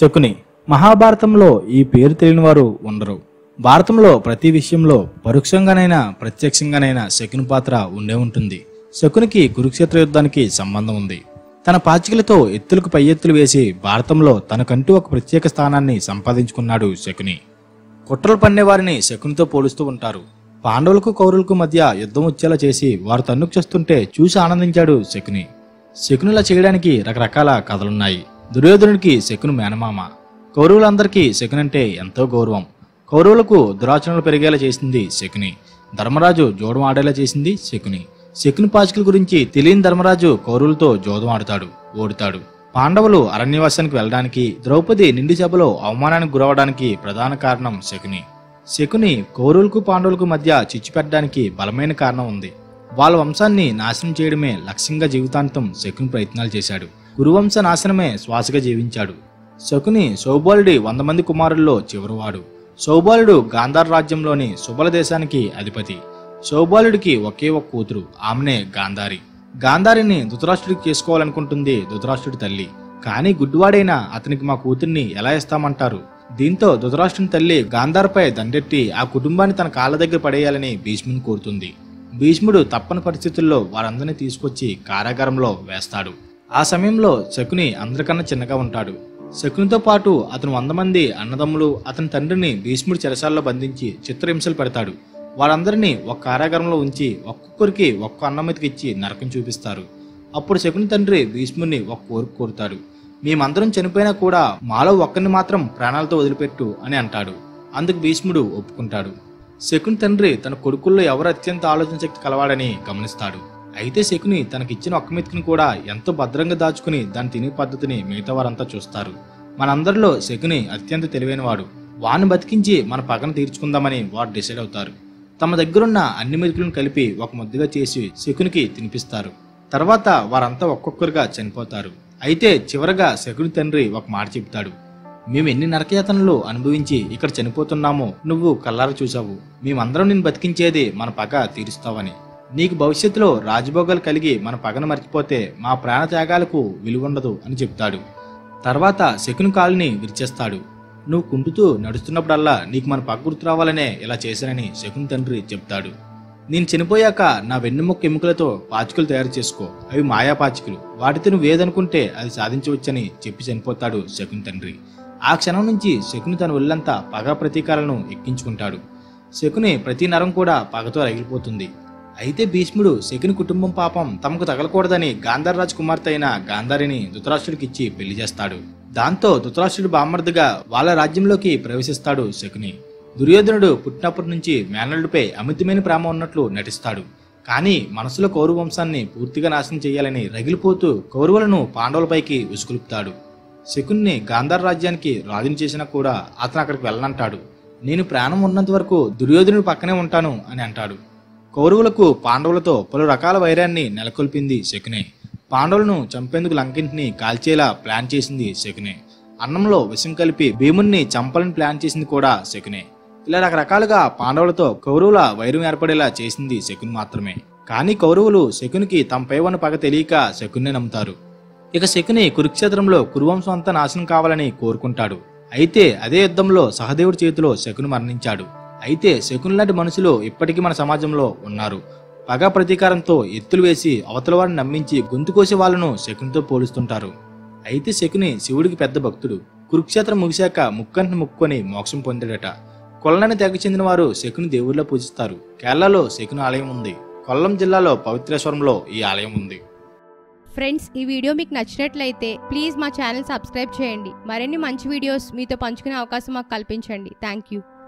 శకుని మహాభారతంలో ఈ పేరు తెలియని వారు ఉండరు భారతంలో ప్రతి విషయంలో పరోక్షంగానైనా ప్రత్యక్షంగానైనా శకుని పాత్ర ఉండే ఉంటుంది శకునికి కురుక్షేత్ర యుద్ధానికి సంబంధం ఉంది తన పాచికలతో ఎత్తులకు పై ఎత్తులు వేసి భారతంలో తనకంటూ ఒక ప్రత్యేక స్థానాన్ని సంపాదించుకున్నాడు శకుని కుట్రలు పన్నేవారిని శకునితో పోలుస్తూ ఉంటారు పాండవులకు కౌరవులకు మధ్య యుద్ధం వచ్చేలా చేసి వారు తన్నుకు చేస్తుంటే చూసి ఆనందించాడు శకుని శకునిలా చేయడానికి రకరకాల కథలున్నాయి దుర్యోధనుడికి శకుని మేనమామ కౌరవులందరికీ శకుని అంటే ఎంతో గౌరవం కౌరవులకు దురాచరణలు పెరిగేలా చేసింది శకుని ధర్మరాజు జోడం ఆడేలా చేసింది శకుని శకుని పాచికల గురించి తెలియని ధర్మరాజు కౌరవులతో జోదం ఆడతాడు ఓడుతాడు పాండవులు అరణ్యవాసానికి వెళ్ళడానికి ద్రౌపది నిండి సభలో అవమానానికి గురవడానికి ప్రధాన కారణం శకుని శకుని కౌరవులకు పాండవులకు మధ్య చిచ్చు పెట్టడానికి బలమైన కారణం ఉంది వాళ్ళ వంశాన్ని నాశనం చేయడమే లక్ష్యంగా జీవితాంతం శకుని ప్రయత్నాలు చేశాడు కురువంశ నాశనమే శ్వాసగా జీవించాడు శకుని సౌబాలుడి వంద మంది కుమారుల్లో చివరివాడు సౌబాలుడు గాంధార రాజ్యంలోని సుబల దేశానికి అధిపతి సౌబాలుడికి ఒకే ఒక కూతురు ఆమెనే గాంధారి గాంధారిని ధృతరాష్ట్రుడికి చేసుకోవాలనుకుంటుంది ధృతరాష్ట్రుడి తల్లి కానీ గుడ్డివాడైన అతనికి మా కూతుర్ని ఎలా ఇస్తామంటారు దీంతో ధృతరాష్ట్రుని తల్లి గాంధార్పై దండెట్టి ఆ కుటుంబాన్ని తన కాళ్ళ దగ్గర పడేయాలని భీష్ముని కోరుతుంది భీష్ముడు తప్పని పరిస్థితుల్లో వారందరినీ తీసుకొచ్చి కారాగారంలో వేస్తాడు ఆ సమయంలో శకుని అందరికన్నా చిన్నగా ఉంటాడు శకునితో పాటు అతను వంద మంది అన్నదమ్ములు అతని తండ్రిని భీష్ముడి చెరసాల్లో బంధించి చిత్రహింసలు పెడతాడు వారందరినీ ఒక కారాగారంలో ఉంచి ఒక్కొక్కరికి ఒక్క అన్నమతికి ఇచ్చి నరకం చూపిస్తారు అప్పుడు శకుని తండ్రి భీష్ముడిని ఒక కోరిక కోరుతాడు మేమందరం చనిపోయినా కూడా మాలో ఒక్కరిని మాత్రం ప్రాణాలతో వదిలిపెట్టు అని అంటాడు అందుకు భీష్ముడు ఒప్పుకుంటాడు శకుని తండ్రి తన కొడుకుల్లో ఎవరు అత్యంత ఆలోచన శక్తి కలవాడని గమనిస్తాడు అయితే శకుని తనకిచ్చిన ఒక్క మెతుకుని కూడా ఎంతో భద్రంగా దాచుకుని దాన్ని తినే పద్ధతిని మిగతా వారంతా చూస్తారు మనందరిలో శకుని అత్యంత తెలివైనవాడు వాడిని బతికించి మన పగను తీర్చుకుందామని వారు డిసైడ్ అవుతారు తమ దగ్గరున్న అన్ని మెతుకులను కలిపి ఒక ముద్దగా చేసి శకునికి తినిపిస్తారు తర్వాత వారంతా ఒక్కొక్కరుగా చనిపోతారు అయితే చివరగా శకుని తండ్రి ఒక మాట చెబుతాడు మేము ఎన్ని నరకయాతనలు అనుభవించి ఇక్కడ చనిపోతున్నామో నువ్వు కల్లారా చూసావు మేమందరం నిన్ను బతికించేది మన పగ తీరుస్తావని నీకు భవిష్యత్తులో రాజభోగాలు కలిగి మన పగను మర్చిపోతే మా ప్రాణ త్యాగాలకు విలువుండదు అని చెప్తాడు తర్వాత శకుని కాలుని విరిచేస్తాడు నువ్వు కుంటుతూ నడుస్తున్నప్పుడల్లా నీకు మన పగ గుర్తు రావాలనే ఇలా చేశానని శకుని తండ్రి చెప్తాడు నేను చనిపోయాక నా వెన్నెముక్క ఎముకలతో పాచికలు తయారు చేసుకో అవి మాయా పాచికలు వాటితో నువ్వు ఏదనుకుంటే అది సాధించవచ్చని చెప్పి చనిపోతాడు శకుని తండ్రి ఆ క్షణం నుంచి శకుని తన ఒళ్ళంతా పగ ప్రతీకారాలను ఎక్కించుకుంటాడు శకుని ప్రతి నరం కూడా పగతో రగిలిపోతుంది అయితే భీష్ముడు శకుని కుటుంబం పాపం తమకు తగలకూడదని గాంధారరాజు కుమార్తె అయిన గాంధారిని ధృతరాష్ట్రుడికిచ్చి పెళ్లి చేస్తాడు దాంతో ధృతరాష్ట్రుడు బామ్మర్దిగా వాళ్ళ రాజ్యంలోకి ప్రవేశిస్తాడు శకుని దుర్యోధనుడు పుట్టినప్పటి నుంచి మేనల్లుడిపై అమితమైన ప్రేమ ఉన్నట్లు నటిస్తాడు కానీ మనసులో కౌరవ వంశాన్ని పూర్తిగా నాశనం చేయాలని రగిలిపోతూ కౌరవులను పాండవులపైకి ఉసుకులుపుతాడు శకుని గాంధార రాజ్యానికి రాజుని చేసినా కూడా అతను అక్కడికి వెళ్ళనంటాడు నేను ప్రాణం ఉన్నంత వరకు దుర్యోధనుడి పక్కనే ఉంటాను అని అంటాడు కౌరవులకు పాండవులతో పలు రకాల వైరాన్ని నెలకొల్పింది శకునే పాండవులను చంపేందుకు లంకింటిని కాల్చేలా ప్లాన్ చేసింది శకునే అన్నంలో విషం కలిపి భీముణ్ణి చంపాలని ప్లాన్ చేసింది కూడా శకునే ఇలా రకరకాలుగా పాండవులతో కౌరవుల వైరం ఏర్పడేలా చేసింది శకుని మాత్రమే కానీ కౌరవులు శకునికి తమపై ఉన్న పగ తెలియక శకున్నే నమ్ముతారు ఇక శకుని కురుక్షేత్రంలో కురువంశం అంతా నాశనం కావాలని కోరుకుంటాడు అయితే అదే యుద్ధంలో సహదేవుడి చేతిలో శకుని మరణించాడు అయితే శకుని లాంటి మనుషులు ఇప్పటికీ మన సమాజంలో ఉన్నారు పగ ప్రతీకారంతో ఎత్తులు వేసి అవతల వారిని నమ్మించి గొంతు కోసే వాళ్ళను శకునితో పోలుస్తుంటారు అయితే శకుని శివుడికి పెద్ద భక్తుడు కురుక్షేత్రం ముగిశాక ముక్కంటిని ముక్కొని మోక్షం పొందాడట కొల్లని తెగ చెందిన వారు శకుని దేవుళ్ళ పూజిస్తారు కేరళలో శకుని ఆలయం ఉంది కొల్లం జిల్లాలో పవిత్రేశ్వరంలో ఈ ఆలయం ఉంది ఫ్రెండ్స్ ఈ వీడియో మీకు నచ్చినట్లయితే ప్లీజ్ మా ఛానల్ సబ్స్క్రైబ్ చేయండి మరిన్ని మంచి వీడియోస్ మీతో పంచుకునే అవకాశం మాకు కల్పించండి థ్యాంక్ యూ